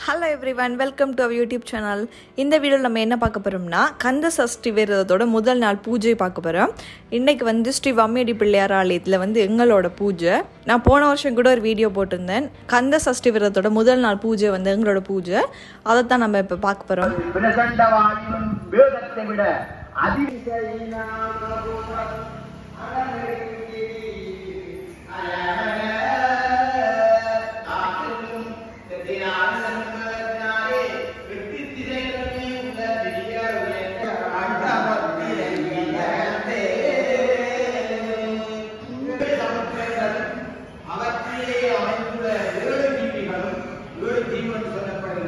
hello every welcome to our YouTube channel இந்த வீடியோவில் நம்ம என்ன பார்க்க போகிறோம்னா கந்த சஷ்டி விரதத்தோட முதல் நாள் பூஜை பார்க்க போகிறோம் இன்றைக்கி வந்து ஸ்ரீ வம்மியடி பிள்ளையார் ஆலயத்தில் வந்து எங்களோட பூஜை நான் போன வருஷம் கூட ஒரு வீடியோ போட்டிருந்தேன் கந்த சஷ்டி விரதத்தோட முதல் நாள் பூஜை வந்து எங்களோட பூஜை அதை தான் நம்ம இப்போ பார்க்க போகிறோம் பிரசண்டவாயும் வேதத்தை விட அதி அவற்றிலே அமைந்துள்ள ஏழு ஜீவிகளும் ஏழு ஜீவன் சொல்லப்படும்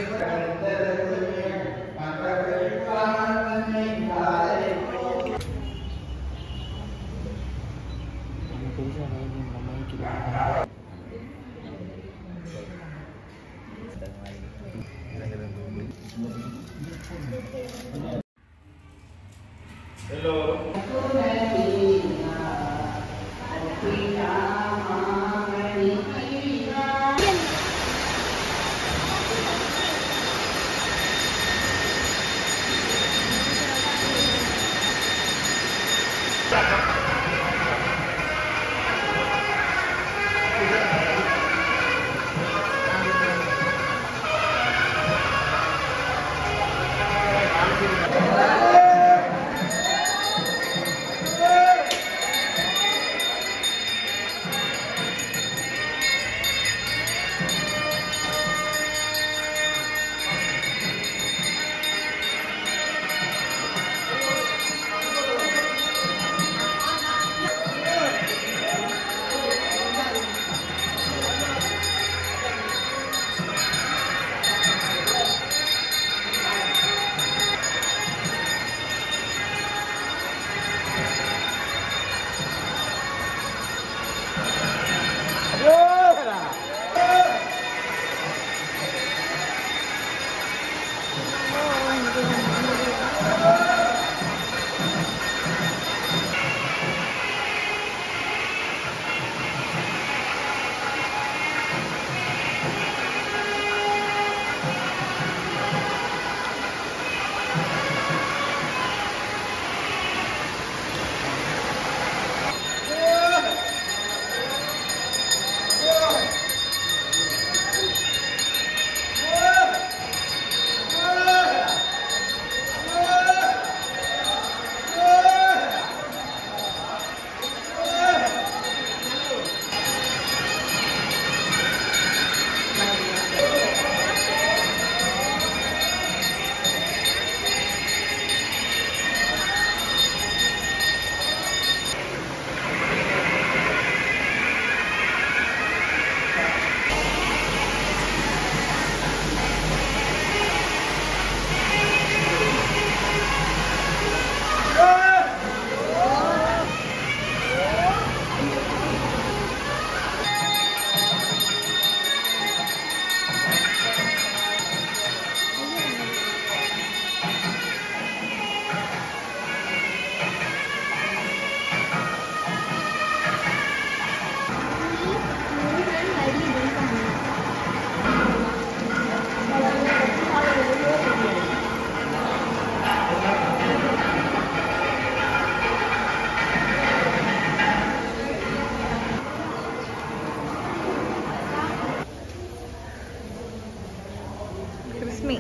கிறிஸ்மி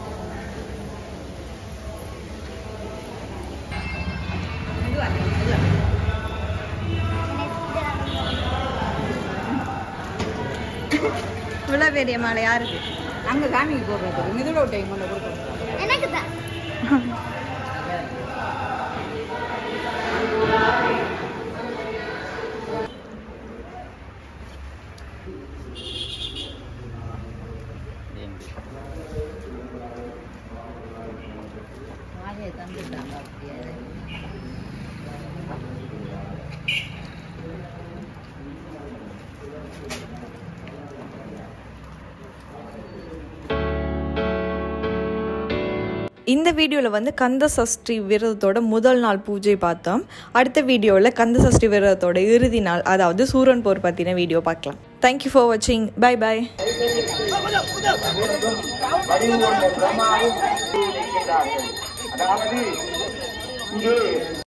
இவ்வளோ பெரிய மாலை யாருக்கு அங்க சாமிக்கு போடுறது மிதுள டைம் கொண்டு கொடுக்கணும் எனக்கு தான் மாலையை தந்துட்டாங்க அப்படியே இந்த வீடியோவில் வந்து கந்த சஷ்டி விரதத்தோட முதல் நாள் பூஜை பார்த்தோம் அடுத்த வீடியோவில் கந்த சஷ்டி விரதத்தோட இறுதி நாள் அதாவது சூரன் போர் பற்றின வீடியோ பார்க்கலாம் தேங்க்யூ ஃபார் வாட்சிங் பை பை மீண்டும் வடிவு கொண்ட பிரம்மாவும் இருக்கின்றார்கள் அதாவது இங்கே